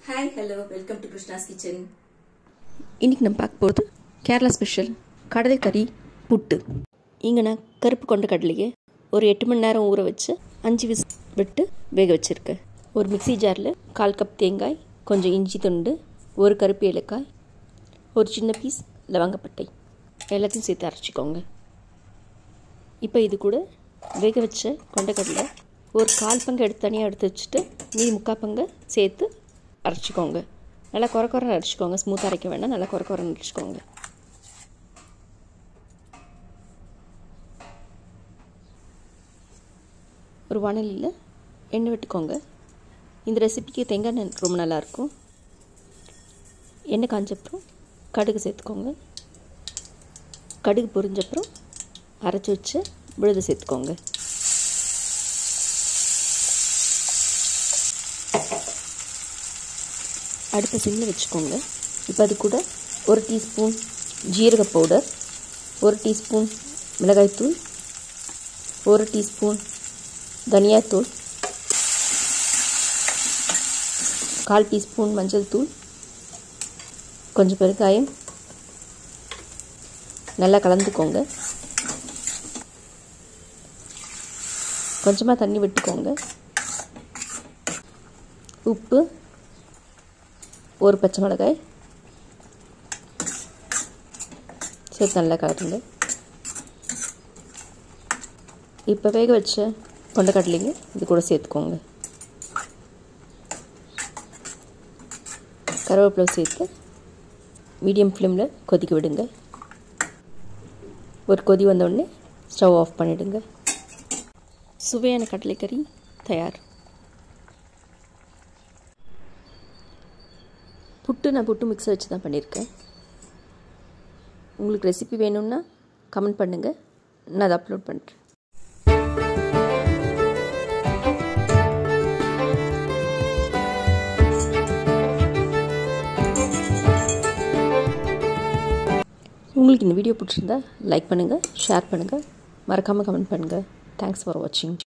hi hello welcome to Krishna's kitchen இன்றைக்கி நம்ம பார்க்க போகிறது கேரளா ஸ்பெஷல் கடலைக்கறி புட்டு இங்கே நான் கருப்பு கொண்ட கடலையை ஒரு எட்டு மணி நேரம் ஊற வச்சு அஞ்சு விஸ் விட்டு வேக வச்சுருக்கேன் ஒரு மிக்ஸி ஜாரில் கால் கப் தேங்காய் கொஞ்சம் இஞ்சி துண்டு ஒரு கருப்பு ஏலக்காய் ஒரு சின்ன பீஸ் லவங்கப்பட்டை எல்லாத்தையும் சேர்த்து அரைச்சிக்கோங்க இப்போ இது கூட வேக வச்ச கொண்டக்கடலை ஒரு கால் பங்கு எடுத்து தனியாக எடுத்து வச்சுட்டு மீதி முக்கால் பங்கு சேர்த்து அரைச்சிக்கோங்க நல்லா குறை குறை அரைச்சிக்கோங்க ஸ்மூத்தாக அரைக்க வேண்டாம் நல்லா குறை குறை அரைச்சிக்கோங்க ஒரு வானலியில் எண்ணெய் விட்டுக்கோங்க இந்த ரெசிபிக்கு தேங்காய் எண்ணெய் ரொம்ப நல்லாயிருக்கும் எண்ணெய் காஞ்சப்புறம் கடுகு சேர்த்துக்கோங்க கடுகு பொரிஞ்சப்புறம் அரைச்சி வச்சு விழுது சேர்த்துக்கோங்க அடுப்பை சிம்மில் வச்சுக்கோங்க இப்போ அது கூட ஒரு டீஸ்பூன் ஜீரக பவுடர் ஒரு டீஸ்பூன் மிளகாய்த்தூள் ஒரு டீஸ்பூன் தனியாத்தூள் கால் டீஸ்பூன் மஞ்சள் தூள் கொஞ்சம் பெருங்காயம் நல்லா கலந்துக்கோங்க கொஞ்சமாக தண்ணி விட்டுக்கோங்க உப்பு ஒரு பச்சை மிளகாய் சேர்த்து நல்லா கலருங்க இப்போ வேக வச்ச கொண்டக்கடலைங்க இது கூட சேர்த்துக்கோங்க கருவேப்பிலை சேர்த்து மீடியம் ஃப்ளேமில் கொதிக்க விடுங்க ஒரு கொதி வந்தோடனே ஸ்டவ் ஆஃப் பண்ணிவிடுங்க சுவையான கடலைக்கறி தயார் புட்டு நான் புட்டு மிக்ஸை வச்சு தான் பண்ணியிருக்கேன் உங்களுக்கு ரெசிபி வேணும்னா கமெண்ட் பண்ணுங்கள் நான் அதை அப்லோட் பண்ணுறேன் உங்களுக்கு இந்த வீடியோ பிடிச்சிருந்தா லைக் பண்ணுங்கள் ஷேர் பண்ணுங்கள் மறக்காமல் கமெண்ட் பண்ணுங்கள் தேங்க்ஸ் ஃபார் வாட்சிங்